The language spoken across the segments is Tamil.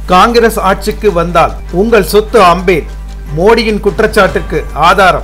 காங்கிரஸ் ஆட்சிக்கு வந்தால் உங்கள் சொத்து அம்பேன் மோடியின் குற்றச்சாட்டுக்கு ஆதாரம்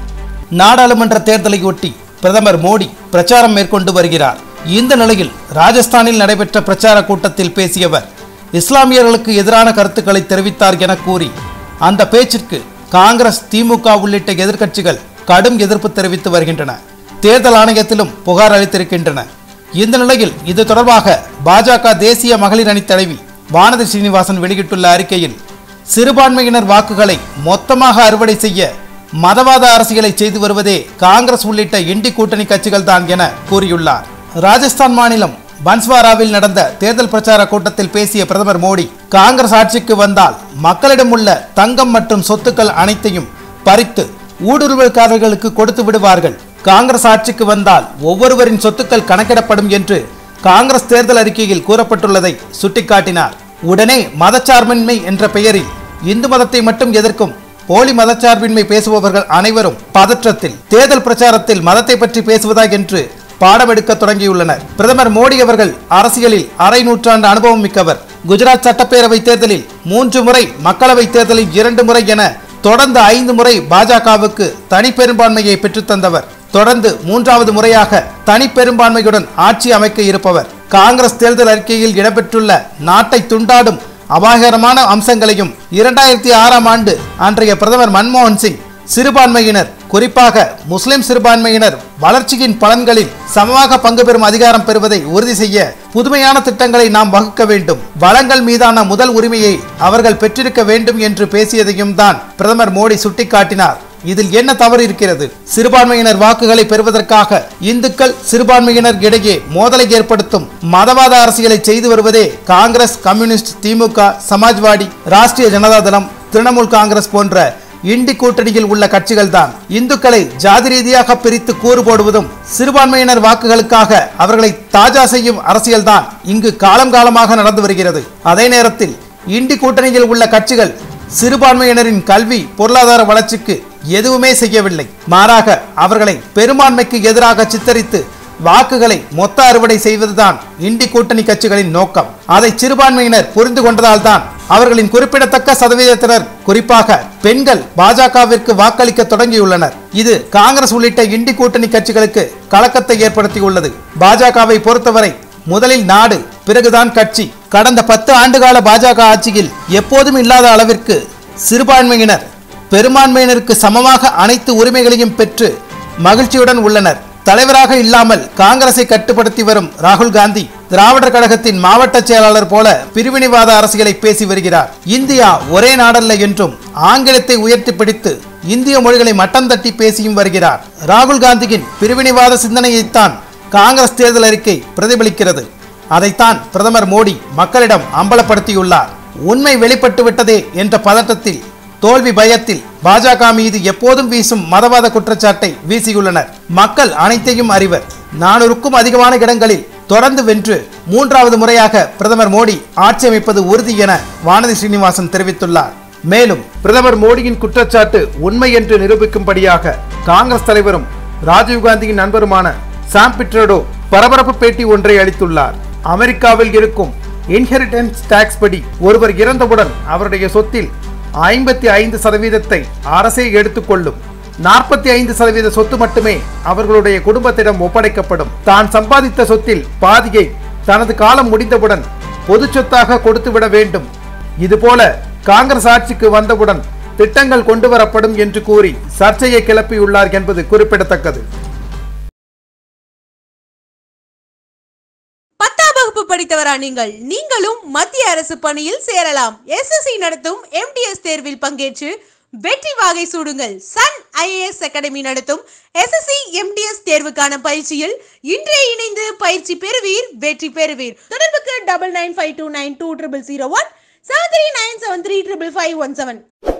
நாடாளுமன்ற தேர்தலையொட்டி பிரதமர் மோடி பிரச்சாரம் மேற்கொண்டு வருகிறார் இந்த நிலையில் ராஜஸ்தானில் நடைபெற்ற பிரச்சார கூட்டத்தில் பேசியவர் இஸ்லாமியர்களுக்கு எதிரான கருத்துக்களை தெரிவித்தார் என கூறி அந்த பேச்சிற்கு காங்கிரஸ் திமுக உள்ளிட்ட எதிர்க்கட்சிகள் கடும் எதிர்ப்பு தெரிவித்து வருகின்றன தேர்தல் ஆணையத்திலும் புகார் அளித்திருக்கின்றன இந்த நிலையில் இது தொடர்பாக பாஜக தேசிய மகளிர் அணி தலைவி வானதி சீனிவாசன் வெளியிட்டுள்ள அறிக்கையில் சிறுபான்மையினர் வாக்குகளை மொத்தமாக அறுவடை செய்ய மதவாத அரசியலை செய்து வருவதே காங்கிரஸ் உள்ளிட்ட இண்டி கூட்டணி கட்சிகள் தான் என கூறியுள்ளார் ராஜஸ்தான் மாநிலம் பன்ஸ்வாராவில் நடந்த தேர்தல் பிரச்சார கூட்டத்தில் பேசிய பிரதமர் மோடி காங்கிரஸ் ஆட்சிக்கு வந்தால் மக்களிடம் உள்ள தங்கம் மற்றும் சொத்துக்கள் அனைத்தையும் பறித்து ஊடுருவல்காரர்களுக்கு கொடுத்து விடுவார்கள் காங்கிரஸ் ஆட்சிக்கு வந்தால் ஒவ்வொருவரின் சொத்துக்கள் கணக்கிடப்படும் என்று காங்கிரஸ் தேர்தல் அறிக்கையில் கூறப்பட்டுள்ளதை சுட்டிக்காட்டினார் உடனே மதச்சார்பின்மை என்ற பெயரில் இந்து மதத்தை மட்டும் எதிர்க்கும் போலி மதச்சார்பின்மை பேசுபவர்கள் அனைவரும் பதற்றத்தில் தேர்தல் பிரச்சாரத்தில் மதத்தை பற்றி பேசுவதா என்று பாடமெடுக்க தொடங்கியுள்ளனர் பிரதமர் மோடி அவர்கள் அரசியலில் அரை நூற்றாண்டு அனுபவம் மிக்கவர் குஜராத் சட்டப்பேரவை தேர்தலில் மூன்று முறை மக்களவைத் தேர்தலில் இரண்டு முறை என தொடர்ந்து ஐந்து முறை பாஜகவுக்கு தனி பெரும்பான்மையை பெற்றுத்தந்தவர் தொடர்ந்து மூன்றாவது முறையாக தனி பெரும்பான்மையுடன் ஆட்சி அமைக்க இருப்பவர் காங்கிரஸ் தேர்தல் அறிக்கையில் இடம்பெற்றுள்ள நாட்டை துண்டாடும் அபாயகரமான அம்சங்களையும் இரண்டாயிரத்தி ஆறாம் ஆண்டு அன்றைய பிரதமர் மன்மோகன் சிங் சிறுபான்மையினர் குறிப்பாக முஸ்லிம் சிறுபான்மையினர் வளர்ச்சியின் பலன்களில் சமமாக பங்கு பெறும் அதிகாரம் பெறுவதை உறுதி செய்ய புதுமையான திட்டங்களை நாம் வகுக்க வேண்டும் வளங்கள் மீதான முதல் உரிமையை அவர்கள் பெற்றிருக்க வேண்டும் என்று பேசியதையும் தான் பிரதமர் மோடி சுட்டிக்காட்டினார் இதில் என்ன தவறு இருக்கிறது சிறுபான்மையினர் வாக்குகளை பெறுவதற்காக இந்துக்கள் சிறுபான்மையினர் இடையே மோதலை ஏற்படுத்தும் மதவாத அரசியலை செய்து வருவதே காங்கிரஸ் கம்யூனிஸ்ட் திமுக சமாஜ்வாடி ராஷ்டிரிய ஜனதா தளம் திரிணாமுல் காங்கிரஸ் போன்ற இண்டி கூட்டணியில் உள்ள கட்சிகள் தான் இந்துக்களை ஜாதி ரீதியாக பிரித்து கூறு போடுவதும் சிறுபான்மையினர் வாக்குகளுக்காக அவர்களை தாஜா செய்யும் அரசியல்தான் இங்கு காலம் காலமாக நடந்து வருகிறது அதே நேரத்தில் இண்டி கூட்டணியில் உள்ள கட்சிகள் சிறுபான்மையினரின் கல்வி பொருளாதார வளர்ச்சிக்கு எதுவுமே செய்யவில்லை மாறாக அவர்களை பெரும்பான்மைக்கு எதிராக சித்தரித்து வாக்குகளை மொத்த அறுவடை செய்வதுதான் இண்டி கூட்டணி கட்சிகளின் நோக்கம் அதை சிறுபான்மையினர் புரிந்து கொண்டதால் தான் அவர்களின் குறிப்பிடத்தக்க சதவீதத்தினர் குறிப்பாக பெண்கள் பாஜகவிற்கு வாக்களிக்க தொடங்கியுள்ளனர் இது காங்கிரஸ் உள்ளிட்ட இண்டி கூட்டணி கட்சிகளுக்கு கலக்கத்தை ஏற்படுத்தியுள்ளது பாஜகவை பொறுத்தவரை முதலில் நாடு பிறகுதான் கட்சி கடந்த பத்து ஆண்டுகால பாஜக ஆட்சியில் எப்போதும் இல்லாத அளவிற்கு சிறுபான்மையினர் பெரும்பான்மையினருக்கு சமமாக அனைத்து உரிமைகளையும் பெற்று மகிழ்ச்சியுடன் உள்ளனர் தலைவராக இல்லாமல் காங்கிரஸை கட்டுப்படுத்தி வரும் ராகுல் காந்தி திராவிடர் கழகத்தின் மாவட்ட செயலாளர் போல பிரிவினைவாத அரசியலை பேசி வருகிறார் இந்தியா ஒரே நாடல்ல என்றும் ஆங்கிலத்தை உயர்த்தி பிடித்து இந்திய மொழிகளை மட்டம் தட்டி பேசியும் வருகிறார் ராகுல் காந்தியின் பிரிவினைவாத சிந்தனையைத்தான் காங்கிரஸ் தேர்தல் அறிக்கை பிரதிபலிக்கிறது அதைத்தான் பிரதமர் மோடி மக்களிடம் அம்பலப்படுத்தியுள்ளார் உண்மை வெளிப்பட்டு விட்டதே என்ற பதட்டத்தில் தோல்வி பயத்தில் பாஜக மீது எப்போதும் வீசும் மதவாத குற்றச்சாட்டை வீசியுள்ளனர் மக்கள் அனைத்தையும் அறிவர் நானூறுக்கும் அதிகமான இடங்களில் தொடர்ந்து வென்று மூன்றாவது முறையாக பிரதமர் மோடி ஆட்சி அமைப்பது உறுதி என வானதி ஸ்ரீனிவாசன் தெரிவித்துள்ளார் மேலும் பிரதமர் மோடியின் குற்றச்சாட்டு உண்மை என்று நிரூபிக்கும்படியாக காங்கிரஸ் தலைவரும் ராஜீவ்காந்தியின் நண்பருமான சாம் பிட்ரடோ பரபரப்பு பேட்டி ஒன்றை அளித்துள்ளார் அமெரிக்காவில் இருக்கும் இன்ஹெரிட்டன்ஸ் டாக்ஸ் படி ஒருவர் இறந்தவுடன் அவருடைய சொத்தில் ஐம்பத்தி ஐந்து சதவீதத்தை அரசே எடுத்துக்கொள்ளும் நாற்பத்தி ஐந்து சதவீத சொத்து மட்டுமே அவர்களுடைய குடும்பத்திடம் ஒப்படைக்கப்படும் தான் சம்பாதித்த சொத்தில் பாதியை தனது காலம் முடிந்தவுடன் பொது சொத்தாக கொடுத்துவிட வேண்டும் இதுபோல காங்கிரஸ் ஆட்சிக்கு வந்தவுடன் திட்டங்கள் கொண்டு வரப்படும் என்று கூறி சர்ச்சையை கிளப்பியுள்ளார் என்பது குறிப்பிடத்தக்கது பத்தாம் வகுப்பு படித்தவரா நீங்கள் நீங்களும் மத்திய அரசு பணியில் சேரலாம் எஸ்எஸ்சி நடத்தும் எம்டிஎஸ் தேர்வில் பங்கேற்று வெற்றி வாகை சூடுங்கள் சன் ஐஏஎஸ் அகாடமி நடத்தும் எஸ்எஸ்சி எம்டிஎஸ் தேர்வுக்கான பயிற்சியில் இன்றே இணைந்து பயிற்சி பெறுவீர் வெற்றி பெறுவீர் தொடர்புக்கு double nine five two nine two triple zero one seven three nine seven three triple five one seven